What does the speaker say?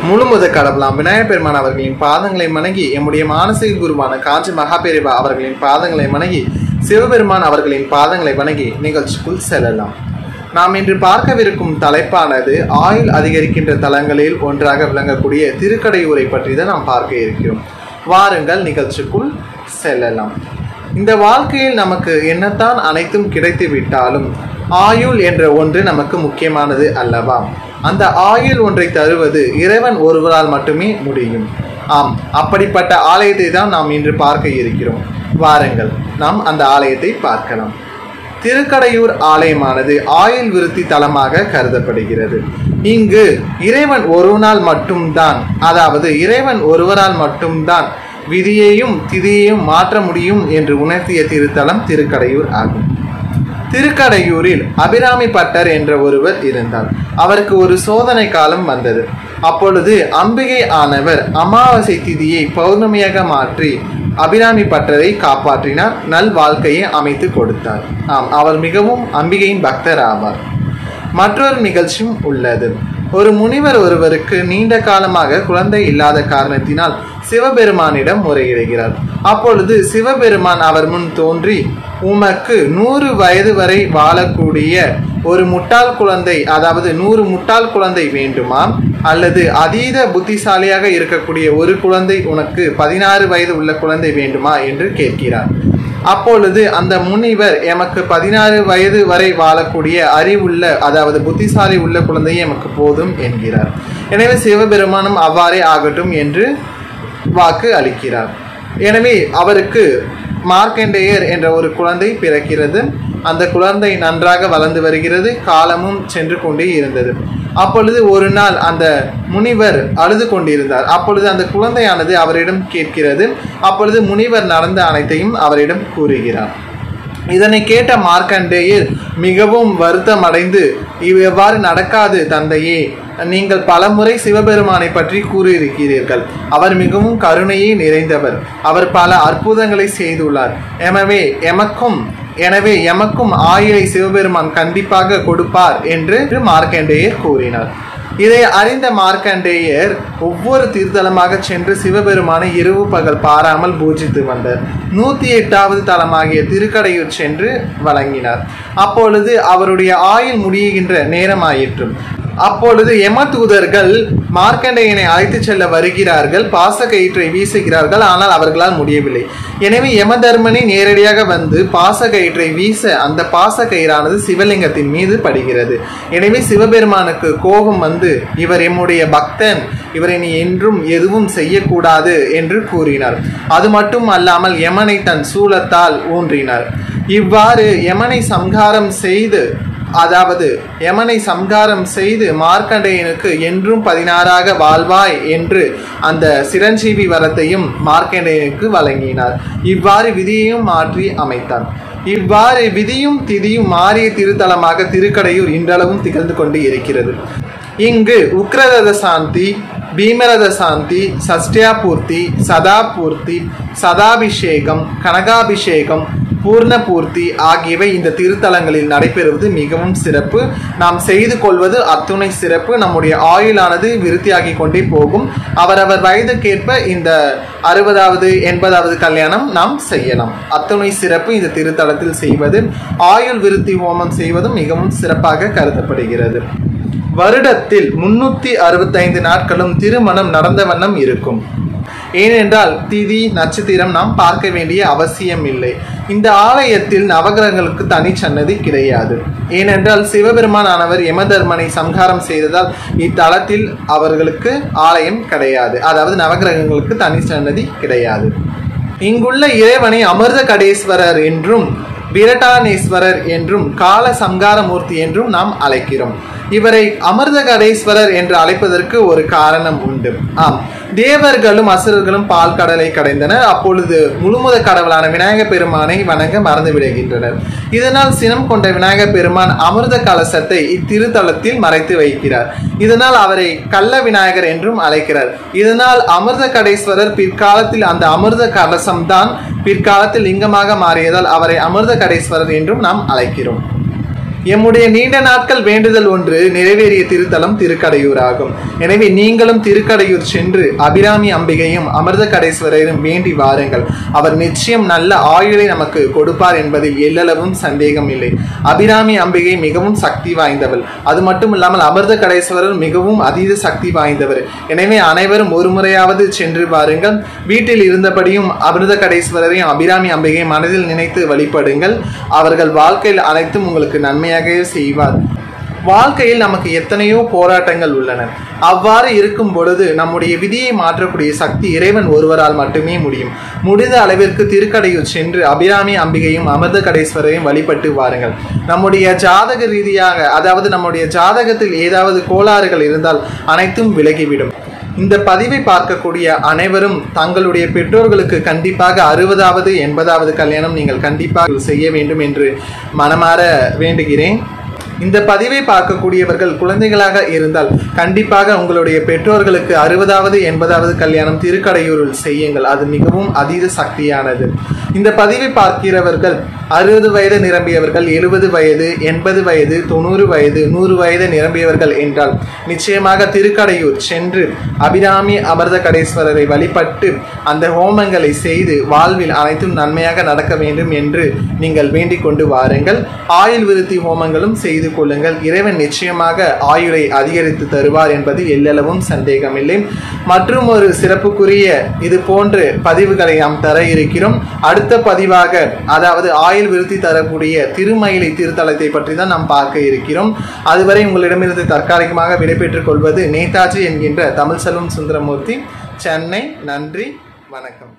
முழுமுத கடவுளாம் விநாயகப் பெருமான் அவர்களின் பாதங்களை வணங்கி எம்முடைய மானசீக குருவான காஞ்சி மகாபெரிவா அவர்களின் பாதங்களை வணங்கி சிவபெருமான் அவர்களின் பாதங்களை வணங்கி நிகழ்ச்சிக்குள் செல்லலாம் நாம் இன்று பார்க்கவிருக்கும் தலைப்பானது ஆயுள் அதிகரிக்கின்ற தலங்களில் ஒன்றாக விளங்கக்கூடிய திருக்கடையூரை பற்றி தான் நாம் பார்க்க இருக்கிறோம் வாருங்கள் நிகழ்ச்சிக்குள் செல்லலாம் இந்த வாழ்க்கையில் நமக்கு என்னத்தான் அனைத்தும் கிடைத்து விட்டாலும் ஆயுள் என்ற ஒன்று நமக்கு முக்கியமானது அல்லவா அந்த ஆயுள் ஒன்றை தருவது இறைவன் ஒருவரால் மட்டுமே முடியும் ஆம் அப்படிப்பட்ட ஆலயத்தை தான் நாம் இன்று பார்க்க இருக்கிறோம் வாருங்கள் நாம் அந்த ஆலயத்தை பார்க்கலாம் திருக்கடையூர் ஆலயமானது ஆயுள் விருத்தி தலமாக கருதப்படுகிறது இங்கு இறைவன் ஒருவனால் மட்டும்தான் அதாவது இறைவன் ஒருவரால் மட்டும்தான் விதியையும் திதியையும் மாற்ற முடியும் என்று உணர்த்திய திருத்தலம் திருக்கடையூர் ஆகும் திருக்கடையூரில் அபிராமி பட்டர் என்ற ஒருவர் இருந்தார் அவருக்கு ஒரு சோதனை காலம் வந்தது அப்பொழுது அம்பிகை ஆனவர் அமாவாசை திதியை பௌர்ணமியாக மாற்றி அபிராமி பட்டரை காப்பாற்றினார் நல் வாழ்க்கையை அமைத்து கொடுத்தார் ஆம் அவர் மிகவும் அம்பிகையின் பக்தர் ஆவார் மற்றொரு நிகழ்ச்சியும் உள்ளது ஒரு முனிவர் ஒருவருக்கு நீண்ட காலமாக குழந்தை இல்லாத காரணத்தினால் சிவபெருமானிடம் முறையிடுகிறார் அப்பொழுது சிவபெருமான் அவர் முன் தோன்றி உமக்கு நூறு வயது வரை வாழக்கூடிய ஒரு முட்டாள் குழந்தை அதாவது நூறு முட்டாள் குழந்தை வேண்டுமா அல்லது அதீத புத்திசாலியாக இருக்கக்கூடிய ஒரு குழந்தை உனக்கு பதினாறு வயது உள்ள குழந்தை வேண்டுமா என்று கேட்கிறார் அப்பொழுது அந்த முனிவர் எமக்கு பதினாறு வயது வரை வாழக்கூடிய அறிவுள்ள அதாவது புத்திசாலி உள்ள குழந்தையே எமக்கு போதும் என்கிறார் எனவே சிவபெருமானும் அவ்வாறே ஆகட்டும் என்று வாக்கு அளிக்கிறார் எனவே அவருக்கு மார்க்கண்டேயர் என்ற ஒரு குழந்தை பிறக்கிறது அந்த குழந்தை நன்றாக வளர்ந்து வருகிறது காலமும் சென்று கொண்டே இருந்தது அப்பொழுது ஒரு நாள் அந்த முனிவர் அழுது கொண்டிருந்தார் அப்பொழுது அந்த குழந்தையானது அவரிடம் கேட்கிறது அப்பொழுது முனிவர் நடந்த அனைத்தையும் அவரிடம் கூறுகிறார் இதனை கேட்ட மார்க்கண்டேயர் மிகவும் வருத்தம் அடைந்து இவ்வாறு நடக்காது தந்தையே நீங்கள் பலமுறை சிவபெருமானை பற்றி கூறியிருக்கிறீர்கள் அவர் மிகவும் கருணையே நிறைந்தவர் அவர் பல அற்புதங்களை செய்துள்ளார் எனவே எமக்கும் எனவே எமக்கும் ஆயுளை சிவபெருமான் கண்டிப்பாக கொடுப்பார் என்று மார்க்கண்டேயர் கூறினார் இதை அறிந்த மார்க்கண்டேயர் ஒவ்வொரு திருத்தலமாக சென்று சிவபெருமானை இரவு பகல் பாராமல் பூஜித்து வந்தார் நூத்தி எட்டாவது தலமாகிய திருக்கடையூர் சென்று வழங்கினார் அப்பொழுது அவருடைய ஆயுள் முடியுகின்ற நேரமாயிற்றும் அப்பொழுது யம தூதர்கள் மார்க்கண்டேயனை அழைத்து செல்ல வருகிறார்கள் பாச கயிற்றை வீசுகிறார்கள் ஆனால் அவர்களால் முடியவில்லை எனவே யம தர்மனி நேரடியாக வந்து பாச கயிற்றை வீச அந்த பாச கயிறானது சிவலிங்கத்தின் மீது படுகிறது எனவே சிவபெருமானுக்கு கோபம் வந்து இவர் எம்முடைய பக்தன் இவரை நீ என்றும் எதுவும் செய்யக்கூடாது என்று கூறினார் அது மட்டும் அல்லாமல் யமனை தன் சூலத்தால் ஊன்றினார் இவ்வாறு யமனை சம்ஹாரம் செய்து அதாவது யமனை சம்காரம் செய்து மார்க்கண்டேயனுக்கு என்றும் பதினாறாக வாழ்வாய் என்று அந்த சிரஞ்சீவி வரத்தையும் மார்க்கண்டேயனுக்கு வழங்கினார் இவ்வாறு விதியையும் மாற்றி அமைத்தார் இவ்வாறு விதியும் திதியும் மாறிய திருத்தலமாக திருக்கடையூர் இன்றளவும் திகழ்ந்து கொண்டு இருக்கிறது இங்கு உக்ரரத சாந்தி பீமரத சாந்தி சஷ்டியாபூர்த்தி சதாபூர்த்தி சதாபிஷேகம் கனகாபிஷேகம் பூர்ணபூர்த்தி ஆகியவை இந்த திருத்தலங்களில் நடைபெறுவது மிகவும் சிறப்பு நாம் செய்து கொள்வது அத்துணை சிறப்பு நம்முடைய ஆயுளானது விருத்தியாகி கொண்டே போகும் அவரவர் வயதுக்கேற்ப இந்த அறுபதாவது எண்பதாவது கல்யாணம் நாம் செய்யலாம் அத்துணை சிறப்பு இந்த திருத்தலத்தில் செய்வது ஆயுள் விருத்தி ஹோமம் செய்வதும் மிகவும் சிறப்பாக கருதப்படுகிறது வருடத்தில் முன்னூத்தி அறுபத்தைந்து நாட்களும் திருமணம் நடந்த வண்ணம் இருக்கும் ஏனென்றால் திதி நட்சத்திரம் நாம் பார்க்க வேண்டிய அவசியம் இல்லை இந்த ஆலயத்தில் நவகிரகங்களுக்கு தனி சன்னதி கிடையாது ஏனென்றால் சிவபெருமான் ஆனவர் யமதர்மனை சம்ஹாரம் செய்ததால் இத்தலத்தில் அவர்களுக்கு ஆலயம் கிடையாது அதாவது நவகிரகங்களுக்கு தனி சன்னதி கிடையாது இங்குள்ள இறைவனை அமிர்த கடேஸ்வரர் என்றும் விரட்டானேஸ்வரர் என்றும் கால சங்காரமூர்த்தி என்றும் நாம் அழைக்கிறோம் இவரை அமிர்த கடேஸ்வரர் என்று அழைப்பதற்கு ஒரு காரணம் உண்டு ஆம் தேவர்களும் அசுரர்களும் பால் கடலை கடைந்தனர் அப்பொழுது முழுமுத கடவுளான விநாயக பெருமானை வணங்க மறந்து விடுகின்றனர் இதனால் சினம் கொண்ட விநாயக பெருமான் அமிர்த கலசத்தை இத்திருத்தலத்தில் மறைத்து வைக்கிறார் இதனால் அவரை கள்ள விநாயகர் என்றும் அழைக்கிறார் இதனால் அமிர்த கடேஸ்வரர் பிற்காலத்தில் அந்த அமிர்த கலசம்தான் பிற்காலத்தில் லிங்கமாக மாறியதால் அவரை அமிர்த கடேஸ்வரர் என்றும் நாம் அழைக்கிறோம் எம்முடைய நீண்ட நாட்கள் வேண்டுதல் ஒன்று நிறைவேறிய திருத்தலம் திருக்கடையூர் ஆகும் எனவே நீங்களும் திருக்கடையூர் சென்று அபிராமி அம்பிகையும் அமிர்த கடேஸ்வரரும் வேண்டி வாருங்கள் அவர் நிச்சயம் நல்ல ஆயுளை நமக்கு கொடுப்பார் என்பதில் எல்லளவும் சந்தேகம் இல்லை அபிராமி அம்பிகை மிகவும் சக்தி வாய்ந்தவள் அது மட்டும் இல்லாமல் அமிர்த கடேஸ்வரர் மிகவும் அதீத சக்தி வாய்ந்தவர் எனவே அனைவரும் ஒரு முறையாவது சென்று வாருங்கள் வீட்டில் இருந்தபடியும் அமிர்த கடேஸ்வரரையும் அபிராமி அம்பிகையை மனதில் நினைத்து வழிபடுங்கள் அவர்கள் வாழ்க்கையில் அனைத்தும் உங்களுக்கு நன்மையாகவே செய்வார் வாழ்க்கையில் நமக்கு எத்தனையோ போராட்டங்கள் உள்ளன அவ்வாறு இருக்கும் பொழுது நம்முடைய விதியை மாற்றக்கூடிய சக்தி இறைவன் ஒருவரால் மட்டுமே முடியும் முடிந்த அளவிற்கு திருக்கடையூர் சென்று அபிராமி அம்பிகையும் அமிர்த கடேஸ்வரையும் வழிபட்டு வாருங்கள் நம்முடைய ஜாதக ரீதியாக அதாவது நம்முடைய ஜாதகத்தில் ஏதாவது கோளாறுகள் இருந்தால் அனைத்தும் விலகிவிடும் இந்த பதிவை பார்க்கக்கூடிய அனைவரும் தங்களுடைய பெற்றோர்களுக்கு கண்டிப்பாக அறுபதாவது எண்பதாவது கல்யாணம் நீங்கள் கண்டிப்பாக செய்ய வேண்டும் என்று மனமாற வேண்டுகிறேன் இந்த பதிவை பார்க்கக்கூடியவர்கள் குழந்தைகளாக இருந்தால் கண்டிப்பாக உங்களுடைய பெற்றோர்களுக்கு அறுபதாவது எண்பதாவது கல்யாணம் திருக்கடையூரில் செய்யுங்கள் அது மிகவும் அதீத சக்தியானது இந்த பதிவை பார்க்கிறவர்கள் அறுபது வயது நிரம்பியவர்கள் எழுபது வயது எண்பது வயது தொண்ணூறு வயது நூறு வயது நிரம்பியவர்கள் என்றால் நிச்சயமாக திருக்கடையூர் சென்று அபிராமி அமிர்த கடேஸ்வரரை வழிபட்டு அந்த ஹோமங்களை செய்து வாழ்வில் அனைத்தும் நன்மையாக நடக்க வேண்டும் என்று நீங்கள் வேண்டிக் கொண்டு வாருங்கள் ஆயுள் விருத்தி ஹோமங்களும் செய்து கொள்ளுங்கள் இறைவன் நிச்சயமாக ஆயுளை அதிகரித்து தருவார் என்பதில் எல்லளவும் சந்தேகமில்லை மற்றும் ஒரு சிறப்புக்குரிய இது போன்று பதிவுகளை நாம் தர இருக்கிறோம் அடுத்த பதிவாக அதாவது ஆயுள் விருத்தி தரக்கூடிய திருமயிலை திருத்தலத்தை பற்றி தான் நாம் பார்க்க இருக்கிறோம் அதுவரை உங்களிடமிருந்து தற்காலிகமாக விடைபெற்றுக் கொள்வது நேதாஜி என்கின்ற தமிழ் செல்வம் சுந்தரமூர்த்தி சென்னை நன்றி வணக்கம்